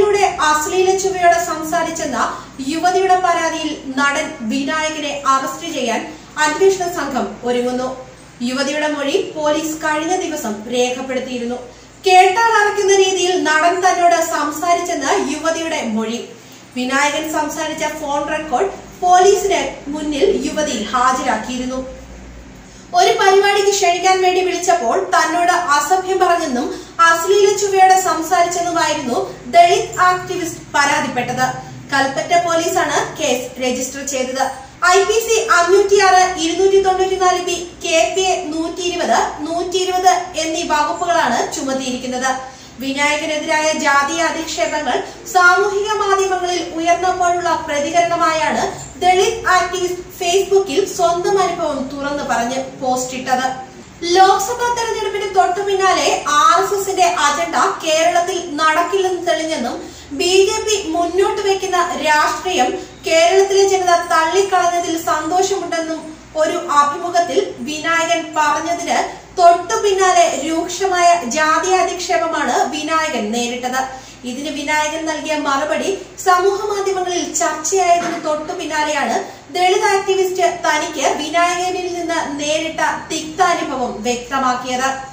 ഫോണിലൂടെ അശ്ലീല ചുവയോടെ സംസാരിച്ചെന്ന യുവതിയുടെ പരാതിയിൽ നടൻ വിനായകനെ അറസ്റ്റ് ചെയ്യാൻ അന്വേഷണ സംഘം ഒരുങ്ങുന്നു യുവതിയുടെ മൊഴി പോലീസ് കഴിഞ്ഞ ദിവസം രേഖപ്പെടുത്തിയിരുന്നു കേട്ടാൽ അറയ്ക്കുന്ന രീതിയിൽ നടൻ തന്നോട് സംസാരിച്ചെന്ന് യുവതിയുടെ മൊഴി വിനായകൻ സംസാരിച്ച ഫോൺ റെക്കോർഡ് പോലീസിന് മുന്നിൽ യുവതി ഹാജരാക്കിയിരുന്നു ഒരു പരിപാടിക്ക് ക്ഷണിക്കാൻ വേണ്ടി വിളിച്ചപ്പോൾ തന്നോട് അസഭ്യം പറഞ്ഞെന്നും അശ്ലീല ചുവയോടെ സംസാരിച്ചെന്നുമായിരുന്നു ദളിത് ആക്ടിവിസ്റ്റ് പരാതിപ്പെട്ടത് കൽപ്പറ്റ പോലീസാണ് കേസ് രജിസ്റ്റർ ചെയ്തത് ഐ പി സി അഞ്ഞൂറ്റിയാറ് ഇരുന്നൂറ്റി തൊണ്ണൂറ്റിനാല് ബി കെ പി എ നൂറ്റി ഇരുപത് നൂറ്റി ഇരുപത് എന്നീ വകുപ്പുകളാണ് ചുമത്തിയിരിക്കുന്നത് വിനായകനെതിരായ ജാതീയ അധിക്ഷേപങ്ങൾ സാമൂഹിക മാധ്യമങ്ങളിൽ ഉയർന്നപ്പോഴുള്ള പ്രതികരണമായാണ് ദളിത് ആക്ടിവിസ്റ്റ് ഫേസ്ബുക്കിൽ സ്വന്തം അനുഭവം തുറന്നു പറഞ്ഞ് പോസ്റ്റ് ഇട്ടത് ലോക്സഭാ തെരഞ്ഞെടുപ്പിന് തൊട്ടു പിന്നാലെ ആർ എസ് എസിന്റെ അജണ്ട കേരളത്തിൽ നടക്കില്ലെന്ന് തെളിഞ്ഞെന്നും ബി ജെ പി മുന്നോട്ട് വെക്കുന്ന രാഷ്ട്രീയം കേരളത്തിലെ ജനത തള്ളിക്കളഞ്ഞതിൽ സന്തോഷമുണ്ടെന്നും ഒരു അഭിമുഖത്തിൽ വിനായകൻ പറഞ്ഞതിന് തൊട്ടു പിന്നാലെ രൂക്ഷമായ ജാതീയ അധിക്ഷേപമാണ് വിനായകൻ നേരിട്ടത് ഇതിന് വിനായകൻ നൽകിയ മറുപടി സമൂഹ മാധ്യമങ്ങളിൽ ചർച്ചയായതിനു തൊട്ടു പിന്നാലെയാണ് ദളിത് ആക്ടിവിസ്റ്റ് തനിക്ക് വിനായകനിൽ നിന്ന് നേരിട്ട തിക്താനുഭവം വ്യക്തമാക്കിയത്